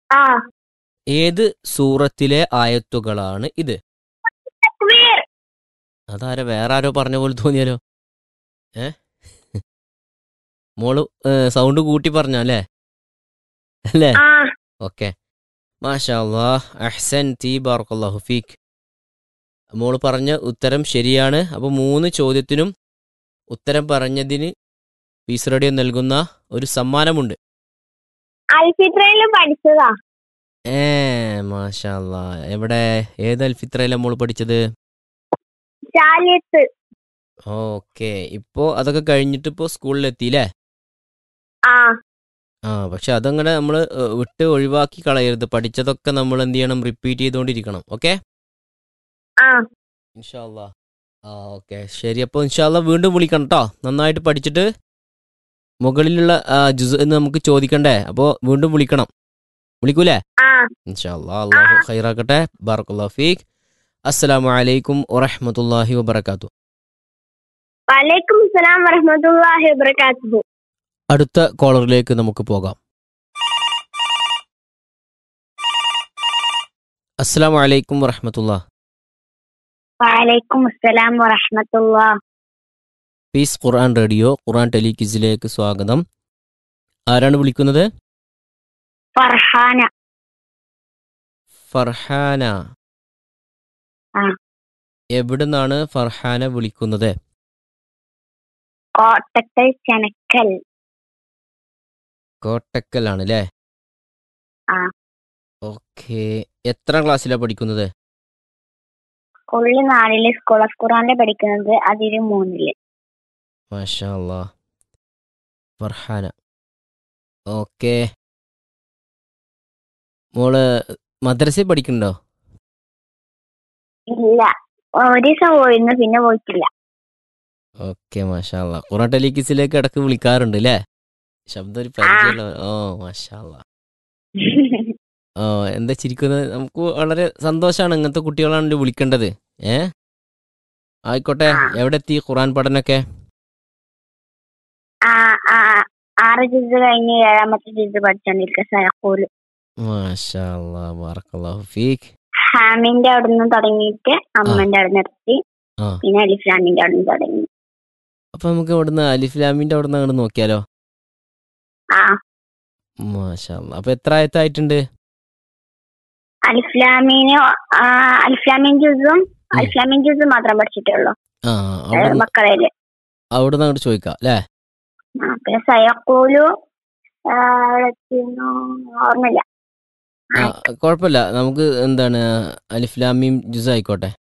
ആ ഏത് സൂറത്തിലെ ആയത്തുകളാണ് ഇത് തക്വീർ അതാരാ വേറെ ആരോ പറഞ്ഞ പോലെ തോന്നിയാലോ ഏ മോള് സൗണ്ട് കൂട്ടി പറഞ്ഞ അല്ലേ അല്ലേ ആ ഓക്കെ മാഷാ അല്ലാഹ് അഹ്സൻ തി ബാറക്കല്ലാഹു ഫീക്ക് മോള് പറഞ്ഞ ഉത്തരം ശരിയാണ് അപ്പോൾ മൂന്ന് ചോദ്യത്തിനും ഉത്തരം പറഞ്ഞതിന് പീസ് റേഡിയോ നൽകുന്ന ഒരു സമ്മാനമുണ്ട് അൽഫിത്രയില് പഠിച്ചതാ ഏ മാഷാ അല്ലാ എവിടെ ഏത് അൽഫിത്രയിലാണ് മോള് പഠിച്ചത് ചാലിയത്ത് ഓക്കെ ഇപ്പോൾ അതൊക്കെ കഴിഞ്ഞിട്ട് ഇപ്പോൾ സ്കൂളിലെത്തിയില്ലേ ആ ആ പക്ഷെ അതങ്ങനെ നമ്മൾ വിട്ട് ഒഴിവാക്കി കളയരുത് പഠിച്ചതൊക്കെ നമ്മൾ എന്ത് ചെയ്യണം റിപ്പീറ്റ് ചെയ്തുകൊണ്ടിരിക്കണം ഓക്കെ ആ ഇൻഷാല്ലാ ആ ഓക്കെ ശരി അപ്പോൾ ഇൻഷാല്ല വീണ്ടും വിളിക്കണം കേട്ടോ നന്നായിട്ട് പഠിച്ചിട്ട് മുകളിലുള്ള ആ, ജുസ് എന്ന് നമുക്ക് ചോദിക്കണ്ടേ അപ്പോൾ വീണ്ടും വിളിക്കണം വിളിക്കൂലേ ആ ഇൻഷാല്ലാ അള്ളാഹു ഖൈറാക്കട്ടെ ബാറക്കുല്ലാ ഫീഖ് അസ്സലാമു അലൈക്കും വറഹ്മത്തുള്ളാഹി വബറകാത്തു വലൈക്കും സലാം വറഹമത്തുള്ളാഹി വബറകാതുഹു അടുത്ത കോളറിലേക്ക് നമുക്ക് പോകാം അസ്സലാമു അലൈക്കും വറഹ്മത്തുള്ളാ വലൈക്കും അസ്സലാം വറഹമത്തുള്ളാ പീസ് ഖുർആൻ റേഡിയോ ഖുർആൻ ടെലിക്വിസിലേക്ക് സ്വാഗതം ആരാണ് വിളിക്കുന്നത് ഫർഹാന ഫർഹാന ആ. എവിടുന്നാണ് ഫർഹാന വിളിക്കുന്നത് കോട്ടക്കൽ ചെനക്കൽ കോട്ടക്കലാണ് അല്ലേ ആ. ഓക്കെ എത്ര ക്ലാസ്സിലാണ് പഠിക്കുന്നത് സ്കൂളിൽ നാലില് സ്കൂൾ ഓഫ് ഖുറാനില് പഠിക്കുന്നത് അതില് മൂന്നില് മാഷാ അല്ലാ ഫർഹാന ഓക്കെ മോള് മദ്രസയിൽ പഠിക്കുന്നുണ്ടോ ഇല്ല ഒരു ദിവസം പോയിരുന്നു പിന്നെ പോയിട്ടില്ല ഓക്കെ മാഷാ അല്ലാ ഖുറാൻ ടെലിക്വിസിലേക്ക് ഇടക്ക് വിളിക്കാറുണ്ട് അല്ലേ ശബ്ദം ഒരു പരിചയമുള്ള ഓ മാഷാ അല്ലാ ഓ എന്താ ചിരിക്കുന്നത് നമുക്ക് വളരെ സന്തോഷമാണ് ഇങ്ങനത്തെ കുട്ടികളാണല്ലോ വിളിക്കേണ്ടത് ഏ ആയിക്കോട്ടെ ആ. എവിടെ എത്തി ഖുറാൻ പഠനമൊക്കെ ആ ആ ആറ് ജിസ് കഴിഞ്ഞ് ഏഴാമത്തെ ജിസ് പഠിച്ചോണ്ടിരിക്കുക സയക്കൂല് മാഷാ അല്ലാ ബാറക്കല്ലാഹു ഫീക്ക് ഹാമിന്റെ അവിടുന്ന് തുടങ്ങിയിട്ട് അമ്മന്റെ അവിടെ നിർത്തി ആ. പിന്നെ അലിഫ്ലാമിന്റെ അവിടുന്ന് തുടങ്ങി അപ്പൊ നമുക്ക് ഇവിടുന്ന് അലിഫ്ലാമിന്റെ അവിടുന്ന് അങ്ങോട്ട് നോക്കിയാലോ ആ മാഷാ അല്ലാ അപ്പൊ എത്ര ആയത്തായിട്ടുണ്ട് അലിഫ്ലാമിന് ആ, അലിഫ്ലാമിൻ ജ്യൂസും അലിഫ്ലാമിൻ ജ്യൂസും മാത്രം പഠിച്ചിട്ടുള്ളൂ ആ അവിടുന്ന് മക്കളയില് അവിടുന്ന് അങ്ങോട്ട് ചോദിക്കാം അല്ലേ ആ, പിന്നെ സയക്കൂലു ആ, എത്തിയെന്നോ ഓർമ്മയില്ല ആ കുഴപ്പമില്ല നമുക്ക് എന്താണ് അലിഫ്ലാമിയും ജ്യൂസ് ആയിക്കോട്ടെ